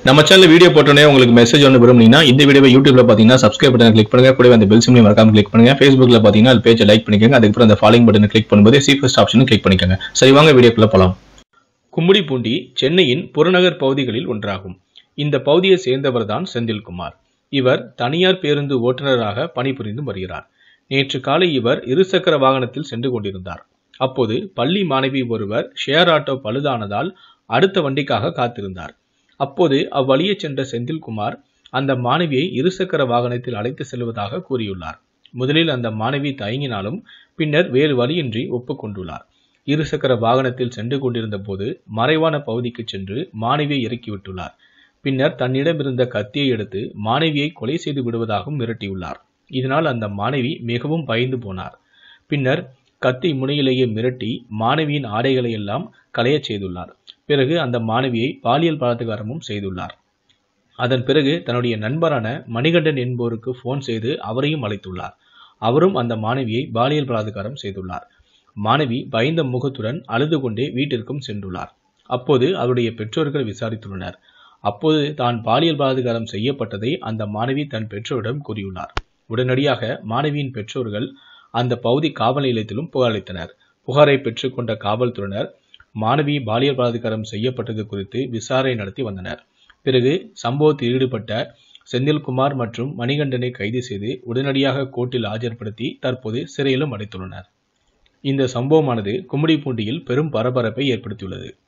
நம்ம channel video போட்டோன்னே உங்களுக்கு மெசேஜ் ஒன்று விரும்புனீங்கன்னா இந்த வீடியோவை யூடியூப்ல பார்த்தீங்கன்னா சப்ஸ்கிரைப் பட்டன் கிளிக் பண்ணுங்க கூடவே அந்த பெல் சிம்லையும் மறக்காம கிளிக் பண்ணுங்க ஃபேஸ்புக்ல பார்த்தீங்கன்னா அது பேஜை லைக் பண்ணிக்கோங்க அதுக்கப்புறம் அந்த ஃபாலோயிங் பட்டனை கிளிக் பண்ணும்போது சி ஃபர்ஸ்ட் ஆப்ஷனும் கிளிக் பண்ணிக்கோங்க சரி வாங்க வீடியோக்குள்ள போலாம் கும்மிடிப்பூண்டி சென்னையின் புறநகர் பகுதிகளில் ஒன்றாகும் இந்த பகுதியை சேர்ந்தவர்தான் செந்தில்குமார் இவர் தனியார் பேருந்து ஓட்டுநராக பணிபுரிந்து வருகிறார் நேற்று காலை இவர் இருசக்கர வாகனத்தில் சென்று கொண்டிருந்தார் அப்போது பள்ளி மாணவி ஒருவர் ஷேர் ஆட்டோ பழுதானதால் அடுத்த வண்டிக்காக காத்திருந்தார் அப்போது அவ்வழியே சென்ற செந்தில்குமார் அந்த மாணவியை இருசக்கர வாகனத்தில் அழைத்து செல்வதாக கூறியுள்ளார் முதலில் அந்த மாணவி தயங்கினாலும் பின்னர் வேறு வழியின்றி ஒப்புக்கொண்டுள்ளார் இருசக்கர வாகனத்தில் சென்று கொண்டிருந்த போது மறைவான பகுதிக்கு சென்று மாணவியை இறக்கிவிட்டுள்ளார் பின்னர் தன்னிடமிருந்த கத்தியை எடுத்து மாணவியை கொலை செய்து விடுவதாகவும் மிரட்டியுள்ளார் இதனால் அந்த மாணவி மிகவும் பயந்து போனார் பின்னர் கத்தி முனையிலேயே மிரட்டி மாணவியின் ஆடைகளை எல்லாம் களையச் செய்துள்ளார் பிறகு அந்த மாணவியை பாலியல் பலாத்காரமும் செய்துள்ளார் அதன் பிறகு தன்னுடைய நண்பரான மணிகண்டன் என்போருக்கு ஃபோன் செய்து அவரையும் அழைத்துள்ளார் அவரும் அந்த மாணவியை பாலியல் பலாத்காரம் செய்துள்ளார் மாணவி பயந்த முகத்துடன் அழுது கொண்டே வீட்டிற்கும் சென்றுள்ளார் அப்போது அவருடைய பெற்றோர்கள் விசாரித்துள்ளனர் அப்போது தான் பாலியல் பலாத்காரம் செய்யப்பட்டதை அந்த மாணவி தன் பெற்றோரிடம் கூறியுள்ளார் உடனடியாக மாணவியின் பெற்றோர்கள் அந்த பகுதி காவல் நிலையத்திலும் புகார் அளித்தனர் புகாரை பெற்றுக்கொண்ட காவல்துறையினர் மாணவி பாலியல் பலாத்காரம் செய்யப்பட்டது குறித்து விசாரணை நடத்தி வந்தனர் பிறகு சம்பவத்தில் ஈடுபட்ட செந்தில்குமார் மற்றும் மணிகண்டனை கைது செய்து உடனடியாக கோர்ட்டில் ஆஜர்படுத்தி தற்போது சிறையிலும் அடைத்துள்ளனர் இந்த சம்பவமானது கும்மிடிப்பூண்டியில் பெரும் பரபரப்பை ஏற்படுத்தியுள்ளது